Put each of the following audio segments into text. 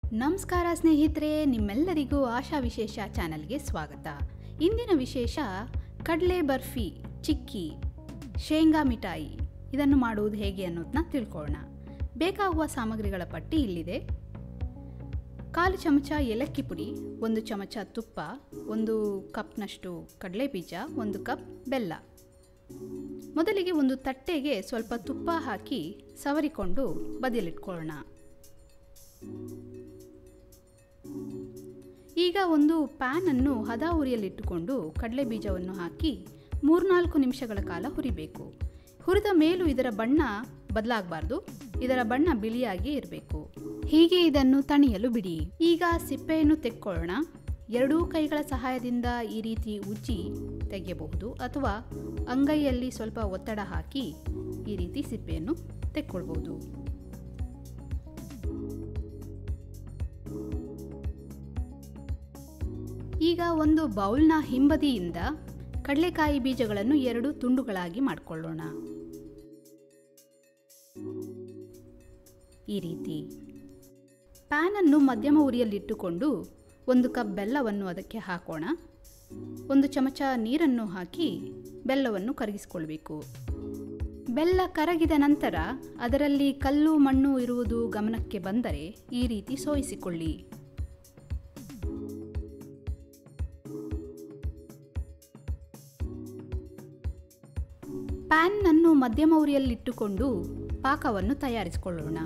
ನಮಸ್ಕಾರ ಸ್ನೇಹಿತರೆ ನಿಮ್ಮೆಲ್ಲರಿಗೂ ಆಶಾ ವಿಶೇಷ ಚಾನಲ್ಗೆ ಸ್ವಾಗತ ಇಂದಿನ ವಿಶೇಷ ಕಡಲೆ ಬರ್ಫಿ ಚಿಕ್ಕಿ ಶೇಂಗಾ ಮಿಠಾಯಿ ಇದನ್ನು ಮಾಡುವುದು ಹೇಗೆ ಅನ್ನೋದನ್ನ ತಿಳ್ಕೊಳ್ಳೋಣ ಬೇಕಾಗುವ ಸಾಮಗ್ರಿಗಳ ಪಟ್ಟಿ ಇಲ್ಲಿದೆ ಕಾಲು ಚಮಚ ಏಲಕ್ಕಿ ಪುಡಿ ಒಂದು ಚಮಚ ತುಪ್ಪ ಒಂದು ಕಪ್ನಷ್ಟು ಕಡಲೆ ಬೀಜ ಒಂದು ಕಪ್ ಬೆಲ್ಲ ಮೊದಲಿಗೆ ಒಂದು ತಟ್ಟೆಗೆ ಸ್ವಲ್ಪ ತುಪ್ಪ ಹಾಕಿ ಸವರಿಕೊಂಡು ಬದಿಯಲ್ಲಿಟ್ಕೊಳ್ಳೋಣ ಈಗ ಒಂದು ಪ್ಯಾನನ್ನು ಹದ ಉರಿಯಲ್ಲಿಟ್ಟುಕೊಂಡು ಕಡಲೆ ಬೀಜವನ್ನು ಹಾಕಿ ಮೂರ್ನಾಲ್ಕು ನಿಮಿಷಗಳ ಕಾಲ ಹುರಿಬೇಕು ಹುರಿದ ಮೇಲೂ ಇದರ ಬಣ್ಣ ಬದಲಾಗಬಾರ್ದು ಇದರ ಬಣ್ಣ ಬಿಳಿಯಾಗಿ ಇರಬೇಕು ಹೀಗೆ ಇದನ್ನು ತಣಿಯಲು ಬಿಡಿ ಈಗ ಸಿಪ್ಪೆಯನ್ನು ತೆಕ್ಕೊಳ್ಳೋಣ ಎರಡೂ ಕೈಗಳ ಸಹಾಯದಿಂದ ಈ ರೀತಿ ಉಜ್ಜಿ ತೆಗೆಯಬಹುದು ಅಥವಾ ಅಂಗೈಯಲ್ಲಿ ಸ್ವಲ್ಪ ಒತ್ತಡ ಹಾಕಿ ಈ ರೀತಿ ಸಿಪ್ಪೆಯನ್ನು ತೆಕ್ಕೊಳ್ಬೋದು ಈಗ ಒಂದು ಬೌಲ್ನ ಹಿಂಬದಿಯಿಂದ ಕಡಲೆಕಾಯಿ ಬೀಜಗಳನ್ನು ಎರಡು ತುಂಡುಗಳಾಗಿ ಮಾಡಿಕೊಳ್ಳೋಣ ಈ ರೀತಿ ಪ್ಯಾನನ್ನು ಮಧ್ಯಮ ಉರಿಯಲ್ಲಿಟ್ಟುಕೊಂಡು ಒಂದು ಕಪ್ ಬೆಲ್ಲವನ್ನು ಅದಕ್ಕೆ ಹಾಕೋಣ ಒಂದು ಚಮಚ ನೀರನ್ನು ಹಾಕಿ ಬೆಲ್ಲವನ್ನು ಕರಗಿಸಿಕೊಳ್ಬೇಕು ಬೆಲ್ಲ ಕರಗಿದ ನಂತರ ಅದರಲ್ಲಿ ಕಲ್ಲು ಮಣ್ಣು ಇರುವುದು ಗಮನಕ್ಕೆ ಬಂದರೆ ಈ ರೀತಿ ಸೋಯಿಸಿಕೊಳ್ಳಿ ಪ್ಯಾನ್ನನ್ನು ಮಧ್ಯಮ ಉರಿಯಲ್ಲಿಟ್ಟುಕೊಂಡು ಪಾಕವನ್ನು ತಯಾರಿಸಿಕೊಳ್ಳೋಣ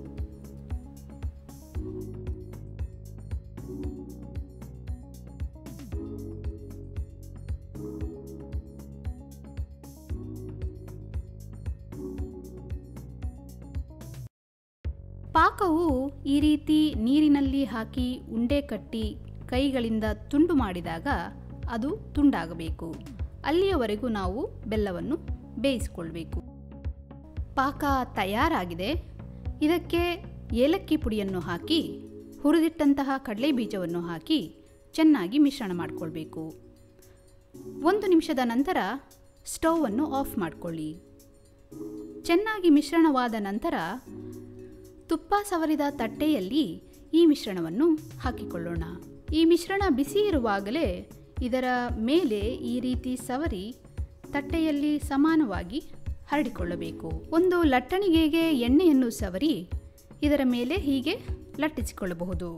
ಪಾಕವು ಈ ರೀತಿ ನೀರಿನಲ್ಲಿ ಹಾಕಿ ಉಂಡೆ ಕಟ್ಟಿ ಕೈಗಳಿಂದ ತುಂಡು ಮಾಡಿದಾಗ ಅದು ತುಂಡಾಗಬೇಕು ಅಲ್ಲಿಯವರೆಗೂ ನಾವು ಬೆಲ್ಲವನ್ನು ಬೇಯಿಸಿಕೊಳ್ಬೇಕು ಪಾಕ ತಯಾರಾಗಿದೆ ಇದಕ್ಕೆ ಏಲಕ್ಕಿ ಪುಡಿಯನ್ನು ಹಾಕಿ ಹುರಿದಿಟ್ಟಂತಹ ಕಡಲೆ ಬೀಜವನ್ನು ಹಾಕಿ ಚೆನ್ನಾಗಿ ಮಿಶ್ರಣ ಮಾಡಿಕೊಳ್ಬೇಕು ಒಂದು ನಿಮಿಷದ ನಂತರ ಸ್ಟೌವನ್ನು ಆಫ್ ಮಾಡಿಕೊಳ್ಳಿ ಚೆನ್ನಾಗಿ ಮಿಶ್ರಣವಾದ ನಂತರ ತುಪ್ಪ ಸವರಿದ ತಟ್ಟೆಯಲ್ಲಿ ಈ ಮಿಶ್ರಣವನ್ನು ಹಾಕಿಕೊಳ್ಳೋಣ ಈ ಮಿಶ್ರಣ ಬಿಸಿ ಇರುವಾಗಲೇ ಇದರ ಮೇಲೆ ಈ ರೀತಿ ಸವರಿ ತಟ್ಟೆಯಲ್ಲಿ ಸಮಾನವಾಗಿ ಹರಡಿಕೊಳ್ಳಬೇಕು ಒಂದು ಲಟ್ಟಣಿಗೆಗೆ ಎಣ್ಣೆಯನ್ನು ಸವರಿ ಇದರ ಮೇಲೆ ಹೀಗೆ ಲಟ್ಟಿಸಿಕೊಳ್ಳಬಹುದು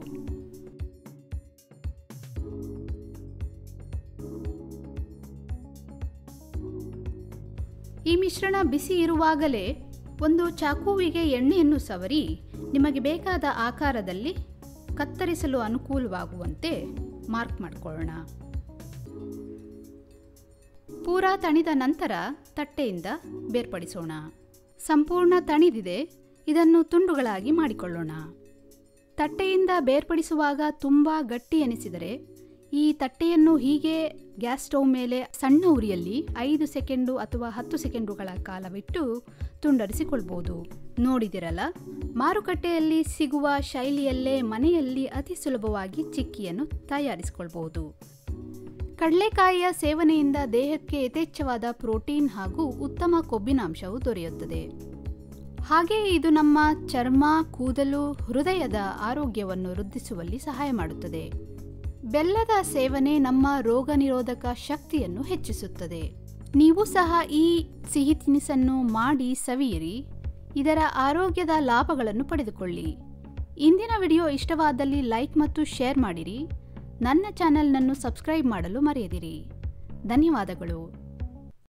ಈ ಮಿಶ್ರಣ ಬಿಸಿ ಇರುವಾಗಲೇ ಒಂದು ಚಾಕುವಿಗೆ ಎಣ್ಣೆಯನ್ನು ಸವರಿ ನಿಮಗೆ ಬೇಕಾದ ಆಕಾರದಲ್ಲಿ ಕತ್ತರಿಸಲು ಅನುಕೂಲವಾಗುವಂತೆ ಮಾರ್ಕ್ ಮಾಡಿಕೊಳ್ಳೋಣ ಪೂರಾ ತಣಿದ ನಂತರ ತಟ್ಟೆಯಿಂದ ಬೇರ್ಪಡಿಸೋಣ ಸಂಪೂರ್ಣ ತಣಿದಿದೆ ಇದನ್ನು ತುಂಡುಗಳಾಗಿ ಮಾಡಿಕೊಳ್ಳೋಣ ತಟ್ಟೆಯಿಂದ ಬೇರ್ಪಡಿಸುವಾಗ ತುಂಬ ಗಟ್ಟಿ ಎನಿಸಿದರೆ ಈ ತಟ್ಟೆಯನ್ನು ಹೀಗೆ ಗ್ಯಾಸ್ ಸ್ಟವ್ ಮೇಲೆ ಸಣ್ಣ ಉರಿಯಲ್ಲಿ ಐದು ಸೆಕೆಂಡು ಅಥವಾ ಹತ್ತು ಸೆಕೆಂಡುಗಳ ಕಾಲವಿಟ್ಟು ತುಂಡರಿಸಿಕೊಳ್ಬೋದು ನೋಡಿದಿರಲ್ಲ ಮಾರುಕಟ್ಟೆಯಲ್ಲಿ ಸಿಗುವ ಶೈಲಿಯಲ್ಲೇ ಮನೆಯಲ್ಲಿ ಅತಿ ಸುಲಭವಾಗಿ ಚಿಕ್ಕಿಯನ್ನು ತಯಾರಿಸಿಕೊಳ್ಬಹುದು ಕಡಲೆಕಾಯಿಯ ಸೇವನೆಯಿಂದ ದೇಹಕ್ಕೆ ಯಥೇಚ್ಛವಾದ ಪ್ರೋಟೀನ್ ಹಾಗೂ ಉತ್ತಮ ಕೊಬ್ಬಿನಾಂಶವು ದೊರೆಯುತ್ತದೆ ಹಾಗೆಯೇ ಇದು ನಮ್ಮ ಚರ್ಮ ಕೂದಲು ಹೃದಯದ ಆರೋಗ್ಯವನ್ನು ವೃದ್ಧಿಸುವಲ್ಲಿ ಸಹಾಯ ಮಾಡುತ್ತದೆ ಬೆಲ್ಲದ ಸೇವನೆ ನಮ್ಮ ರೋಗ ನಿರೋಧಕ ಶಕ್ತಿಯನ್ನು ಹೆಚ್ಚಿಸುತ್ತದೆ ನೀವು ಸಹ ಈ ಸಿಹಿ ತಿನಿಸನ್ನು ಮಾಡಿ ಸವಿಯಿರಿ ಇದರ ಆರೋಗ್ಯದ ಲಾಭಗಳನ್ನು ಪಡೆದುಕೊಳ್ಳಿ ಇಂದಿನ ವಿಡಿಯೋ ಇಷ್ಟವಾದಲ್ಲಿ ಲೈಕ್ ಮತ್ತು ಶೇರ್ ಮಾಡಿರಿ ನನ್ನ ಚಾನೆಲ್ನನ್ನು ಸಬ್ಸ್ಕ್ರೈಬ್ ಮಾಡಲು ಮರೆಯದಿರಿ ಧನ್ಯವಾದಗಳು